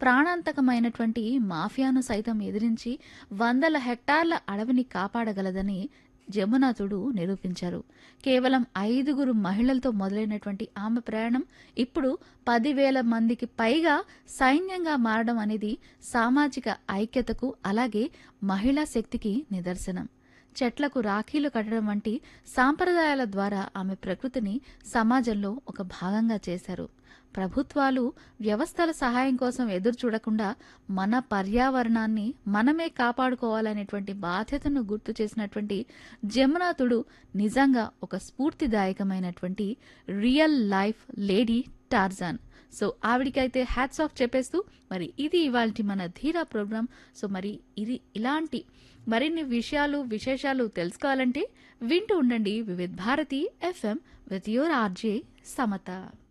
ప్రాణాంతకమైనటువంటి మాఫియాను సైతం ఎదిరించి వందల హెక్టార్ల అడవిని కాపాడగలదని జమునాథుడు నిరూపించారు కేవలం ఐదుగురు మహిళలతో మొదలైనటువంటి ఆమె ప్రయాణం ఇప్పుడు పదివేల మందికి పైగా సైన్యంగా మారడం అనేది సామాజిక ఐక్యతకు అలాగే మహిళా శక్తికి నిదర్శనం చెట్లకు రాఖీలు కట్టడం వంటి సాంప్రదాయాల ద్వారా ఆమె ప్రకృతిని సమాజంలో ఒక భాగంగా చేశారు ప్రభుత్వాలు వ్యవస్థల సహాయం కోసం ఎదురు చూడకుండా మన పర్యావరణాన్ని మనమే కాపాడుకోవాలనేటువంటి బాధ్యతను గుర్తు చేసినటువంటి జమునాథుడు నిజంగా ఒక స్ఫూర్తిదాయకమైనటువంటి real life lady Tarzan so ఆవిడికైతే హ్యాట్స్ ఆఫ్ చెప్పేస్తూ మరి ఇది ఇవాళ మన ధీరా ప్రోగ్రామ్ సో మరి ఇది ఇలాంటి మరిన్ని విషయాలు విశేషాలు తెలుసుకోవాలంటే వింటూ ఉండండి Vividh Bharati FM with your RJ Samata